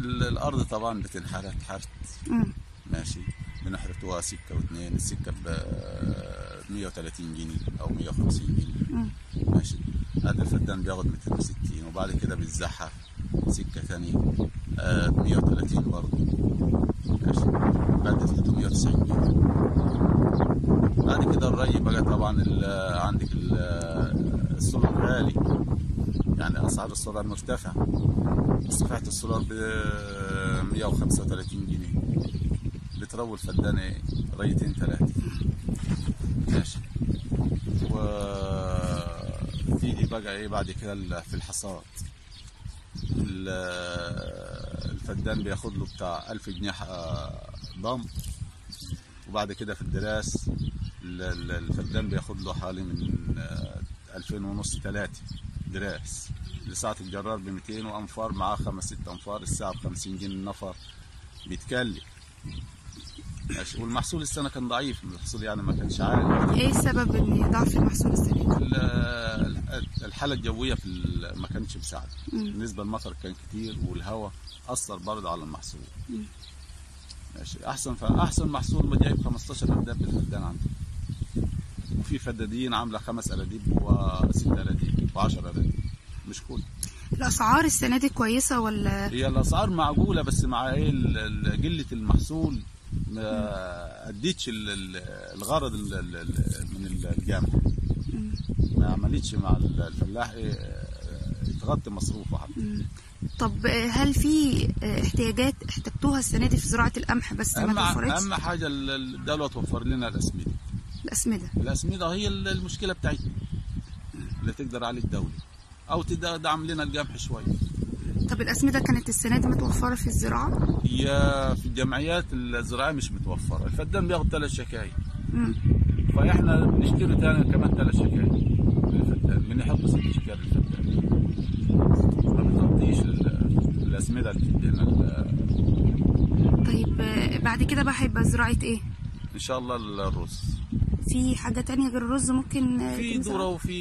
ال- الارض طبعا بتنحرت حرت مم. ماشي بنحرتوها سكه واثنين السكه ب 130 جنيه او 150 جنيه مم. ماشي هذا الفدان بياخد 260 وبعد كده بيتزحف سكه ثانيه آه 130 برضه ماشي بعد 390 جنيه بعد كده الري بقى طبعا ال- عندك ال- السولار غالي يعني اسعار السولار مرتفعه صفحة السولار ب 135 جنيه بتروي الفدان ايه ريتين ثلاثة ماشي و تيجي بقى ايه بعد كده ال- في الحصاد ال- الفدان بياخد له بتاع 1000 جنيه ح- ضم وبعد كده في الدراس ال- ال- الفدان بياخد له حوالي من آه، 2000 ونص 3 دراس لساعة الجرار ب 200 وأنفار معاه خمس ست أنفار الساعة ب 50 جنيه النفر بيتكلف ماشي والمحصول السنة كان ضعيف المحصول يعني ما كانش عالي ايه سبب ان ضعف المحصول السنه دي؟ ال- الحالة الجوية في ال- ما كانتش مساعدة مم. بالنسبة للمطر كان كتير والهواء أثر برضه على المحصول مم. ماشي أحسن فأحسن محصول ما جايب 15 أرداب بالفدان عندي وفي فدادين عاملة خمس أراديب وست أراديب و10 أراديب مش كل الاسعار السنه دي كويسه ولا هي الاسعار معقوله بس مع ايه ال- ال- قله المحصول ما اديتش ال- ال- الغرض ال- ال- ال- من الجامعه مم. ما عملتش مع الفلاح ايه تغطي مصروفه حتى مم. طب آه، هل في آه، احتياجات احتجتوها السنه دي في زراعه القمح بس اهم ما توفرتش اهم حاجه ال- الدوله توفر لنا الاسمده الاسمده الاسمده هي ال- المشكله بتاعتنا اللي تقدر عليه الدوله او تدعم لنا القمح شويه طب الاسمده كانت السنه دي متوفره في الزراعه هي في الجمعيات الزراعيه مش متوفره الفدان بياخد ثلاث شكاير مم. فاحنا بنشتري تاني كمان ثلاث شكاير للفدان بنحط ست شكاير للفدان ما بتغطيش ال- الاسمده اللي بتدينا ال- طيب آه، بعد كده بقى هيبقى زراعه ايه ان شاء الله الرز في حاجه تانية غير الرز ممكن آه، في تنزرع؟ ذره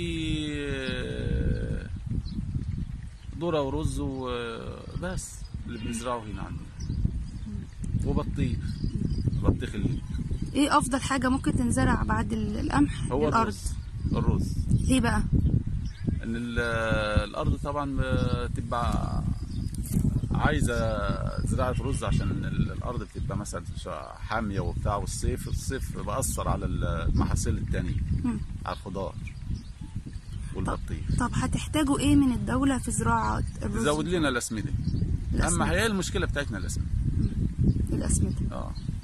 وفي ذره ورز وبس اللي بنزرعه هنا عندنا وبطيخ بطيخ اللي ايه افضل حاجه ممكن تنزرع بعد ال- القمح هو الارض الرز الرز ليه بقى ان ال- الارض طبعا بتبقى عايزه زراعه رز عشان ال- الارض بتبقى مثلا شا- حاميه وبتاع والصيف الصيف بأثر على المحاصيل التانية مم. على الخضار والبطيخ طب هتحتاجوا ايه من الدوله في زراعه الرز تزود لنا الاسمده اهم الأسمدة. هي المشكله بتاعتنا الاسمده الاسمده اه